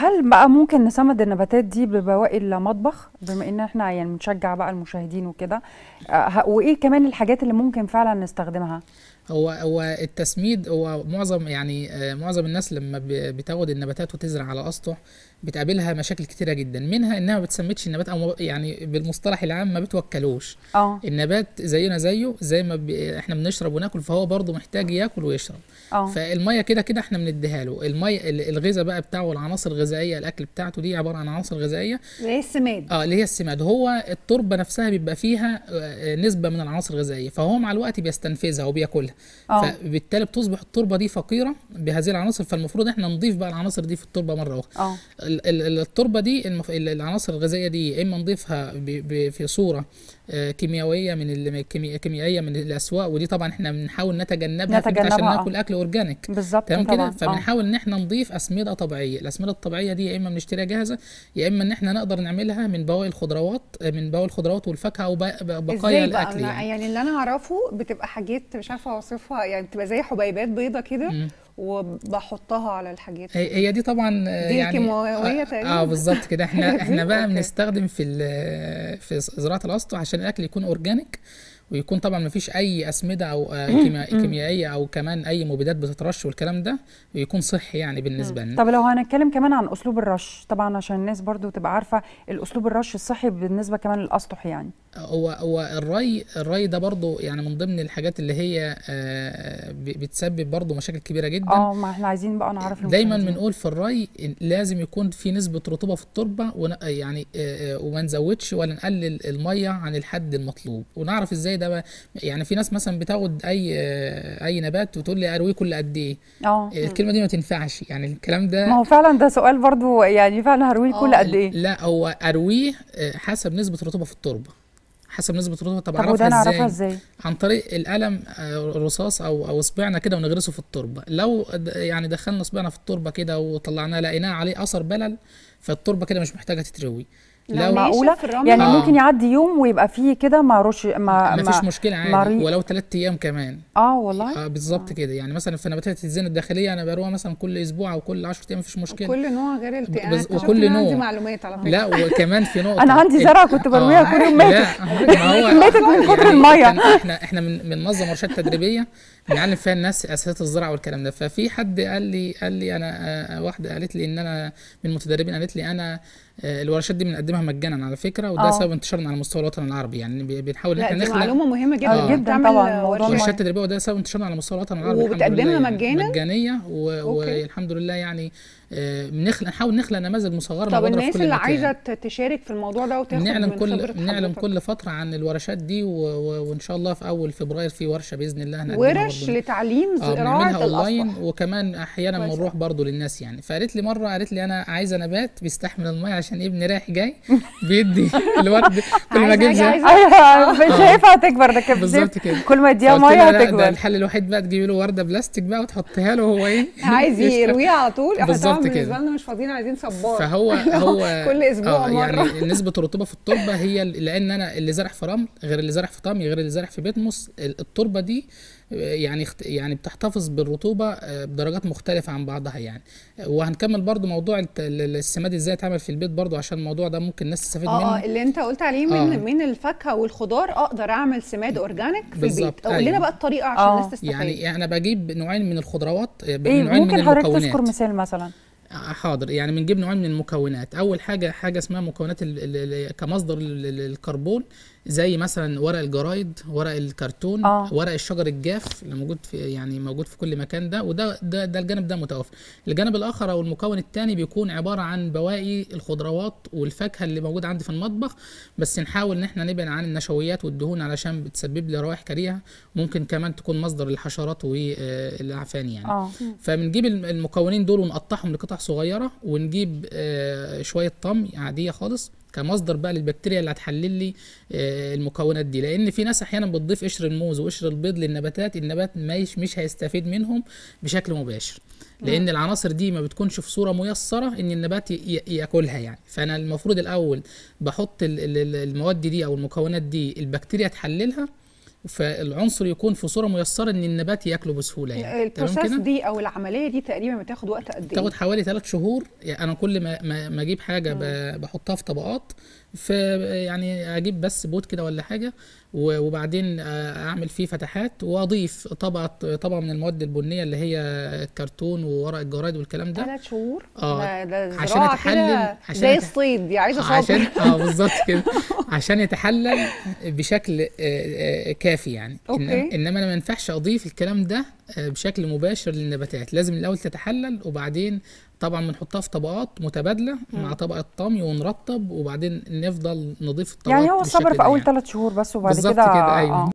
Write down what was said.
هل بقى ممكن نسمد النباتات دي ببواقي المطبخ بما ان احنا يعني بنشجع بقى المشاهدين وكده آه، ه- وايه كمان الحاجات اللي ممكن فعلا نستخدمها هو هو التسميد هو معظم يعني آه، معظم الناس لما ب- بتاخد النباتات وتزرع على اسطح بتقابلها مشاكل كتيره جدا منها انها ما بتسمدش النبات او ما- يعني بالمصطلح العام ما بتوكلوش اه النبات زينا زيه زي ما ب... احنا بنشرب وناكل فهو برضه محتاج ياكل ويشرب اه فالميه كده كده احنا بنديها له الميه ال- الغذاء بقى بتاعه العناصر الغذائيه الاكل بتاعته دي عباره عن عناصر غذائيه اللي هي السماد اه اللي هي السماد هو التربه نفسها بيبقى فيها آه، نسبه من العناصر الغذائيه فهو مع الوقت بيستنفذها وبياكلها اه فبالتالي بتصبح التربه دي فقيره بهذه العناصر فالمفروض احنا نضيف بقى العناصر دي في التربه مره اخرى اه ال- ال- التربه دي المف... ال- العناصر الغذائيه دي يا اما نضيفها ب... ب... في صوره آه، كيميائيه من ال... كيمي... كيميائيه من الاسواق ودي طبعا احنا بنحاول نتجنبها في البيت عشان نتجنبها، آه. ناكل اكل اورجانيك بالظبط تمام كده طبعا آه. فبنحاول ان احنا نضيف اسمده طبيعيه الاسمده الطبيعيه دي يا اما بنشتريها جاهزه يا اما ان احنا نقدر نعملها من بواقي الخضروات آه، من بواقي الخضروات والفاكهه وبقايا ازاي بقى الاكل أنا- يعني يعني اللي انا اعرفه بتبقى حاجات مش عارفه اوصفها يعني بتبقى زي حبيبات بيضه كده مم. وبحطها على الحاجات هي هي دي طبعا آه، دي يعني الكيماوية اه, تقريبا؟ آه بالظبط كده احنا احنا بقى أوكي. بنستخدم في ال- في زراعه الاسطح عشان الاكل يكون اورجانيك ويكون طبعا ما فيش اي اسمده او آه، كيمياء- كيميائيه او كمان اي مبيدات بتترش والكلام ده ويكون صحي يعني بالنسبه لنا طب لو هنتكلم كمان عن اسلوب الرش طبعا عشان الناس برضو تبقى عارفه الاسلوب الرش الصحي بالنسبه كمان للاسطح يعني هو هو الري الري ده برضو يعني من ضمن الحاجات اللي هي آه، ب- بتسبب برضو مشاكل كبيره جدا اه ما احنا عايزين بقى نعرف دايما المشاهدين. بنقول في الري إن لازم يكون في نسبة رطوبة في التربة ون... يعني آه، آه، وما نزودش ولا نقلل المية عن الحد المطلوب ونعرف ازاي ده بقى يعني في ناس مثلا بتاخد اي آه، اي نبات وتقول لي ارويه كل قد ايه اه الكلمة دي ما تنفعش يعني الكلام ما ده هو فعلا ده سؤال برضو يعني فعلا هروي كل آه. قد ايه لا هو ارويه آه، حسب نسبة الرطوبة في التربة حسب نسبة الرطوبة طب طب وده اعرفها نعرفها ازاي ازاي عن طريق القلم آه، الرصاص او او صبعنا كده ونغرسه في التربه لو د- يعني دخلنا صبعنا في التربه كده وطلعناه لقيناه عليه اثر بلل فالتربه كده مش محتاجه تتروي لو لو ناشف معقوله في الرمل؟ يعني آه. ممكن يعدي يوم ويبقى فيه كده ما رش ما ما فيش مشكله عادي مريء. ولو ثلاث ايام كمان اه والله اه بالظبط كده يعني مثلا في نباتات الزينه الداخليه انا بروها مثلا كل اسبوع او كل 10 ايام مفيش مشكله كل نوع غير التاني بس- انا وكل وكل نوع عندي نوع. معلومات على فكره لا وكمان في نقطه انا عندي ال- زرع كنت برميها آه، كل يوم ماتت لا ما هو ماتت من كتر يعني المية. كان احنا احنا من بننظم ورشات تدريبيه بنعلم فيها الناس اساسيات الزراعه والكلام ده ففي حد قال لي قال لي انا آه، واحده قالت لي ان انا من المتدربين قالت لي انا آه، الورشات دي بنقدمها مجانا على فكره وده آه. سبب انتشارنا على مستوى الوطن العربي يعني ب- بنحاول ان لا احنا دي نخلق معلومه مهمه جدا آه. إنك جداً تعمل طبعاً، موضوع ورشات. المية. ورشات تدريبيه وده سبب انتشارنا على مستوى الوطن العربي الحمد وبتقدمها لله يعني. مجاناً؟ مجانيه و... أوكي. والحمد لله يعني آه، بنخلق نحاول نخلق نماذج مصغره طب مبادرة في الناس كل اللي مكان. عايزه ت- تشارك في الموضوع ده وتاخد نعلن من كل خبرة نعلن حضرتك. كل فتره عن الورشات دي و... و... وان شاء الله في اول فبراير في ورشه باذن الله هنقدمها ورش برضه. لتعليم اه بنعملها زراعه اونلاين الاسطح وكمان احيانا كويس بنروح برضه للناس يعني فقالت لي مره قالت لي انا عايزه نبات بيستحمل الميه عشان ابني رايح جاي بيدي الورد كل ما عايزة اجيب حاجة زي عايزة- ايوه شايفها هتكبر ده كده بالظبط كده كل ما اديها فقلت لها ميه لا، ده هتكبر الحل الوحيد بقى تجيبي له ورده بلاستيك بقى وتحطيها له هو ايه عايز يشرب. يرويها على طول احنا بالظبط طبعا كده. بالنسبه لنا مش فاضيين عايزين صبار فهو هو كل أسبوع مرة. يعني نسبه الرطوبه في التربه هي ال- لان انا اللي زرع في رمل غير اللي زرع في طمي غير اللي زرع في بيتموس ال- التربه دي آه، يعني اخت- يعني بتحتفظ بالرطوبه آه، بدرجات مختلفه عن بعضها يعني وهنكمل برضو موضوع الت- ال- ال- السماد ازاي يتعمل في البيت برضو عشان الموضوع ده ممكن الناس تستفيد اه اه منه اللي انت قلت عليه من آه. من الفاكهه والخضار اقدر اعمل سماد اورجانيك في البيت بالظبط، قول لنا أيوة. بقى الطريقه عشان آه. الناس تستفاد يعني انا بجيب نوعين من الخضروات آه، ايه نوعين من ممكن حضرتك المكونات تذكر مثال مثلا حاضر يعني بنجيب نوعين من المكونات اول حاجه حاجه اسمها مكونات ال ال كمصدر ال- ال- الكربون زي مثلا ورق الجرايد ورق الكرتون آه. ورق الشجر الجاف اللي موجود في يعني موجود في كل مكان ده وده ده, ده الجانب ده متوفر الجانب الاخر او المكون الثاني بيكون عباره عن بواقي الخضروات والفاكهه اللي موجوده عندي في المطبخ بس نحاول ان احنا نبعد عن النشويات والدهون علشان بتسبب لي روائح كريهه ممكن كمان تكون مصدر للحشرات والاعفان يعني اه فبنجيب الم- المكونين دول ونقطعهم لقطع صغيره ونجيب آه، شويه طمي عاديه خالص كمصدر بقى للبكتيريا اللي هتحلل لي آه، المكونات دي لان في ناس احيانا بتضيف قشر الموز وقشر البيض للنباتات النبات مش مش هيستفيد منهم بشكل مباشر لان العناصر دي ما بتكونش في صوره ميسره ان النبات ي- ي- ياكلها يعني فانا المفروض الاول بحط ال- ال- ال- المواد دي او المكونات دي البكتيريا تحللها فالعنصر يكون في صوره ميسره ان النبات ياكله بسهوله يعني تمام البروسيس كده دي او العمليه دي تقريبا بتاخد وقت قد ايه تاخد حوالي ثلاث شهور يعني انا كل ما ما, ما اجيب حاجه ب- بحطها في طبقات ف يعني اجيب بس بوت كده ولا حاجه و- وبعدين آه، اعمل فيه فتحات واضيف طبقه طبقه من المواد البنيه اللي هي الكرتون وورق الجرايد والكلام ده ثلاث شهور آه، ده, ده عشان زراعة يتحلل- كده عشان زي يت- الصيد دي عايزه صبر عشان اه بالظبط كده عشان يتحلل بشكل آه، آه، كافي يعني أوكي. إنما- انما انا ما ينفعش اضيف الكلام ده آه، بشكل مباشر للنباتات لازم الاول تتحلل وبعدين طبعا بنحطها في طبقات متبادله مع طبقه طمي ونرطب وبعدين نفضل نضيف الطبقات يعني هو بالشكل الصبر ده في اول يعني. ثلاث شهور بس وبعد بالظبط كده كده ايوه آه.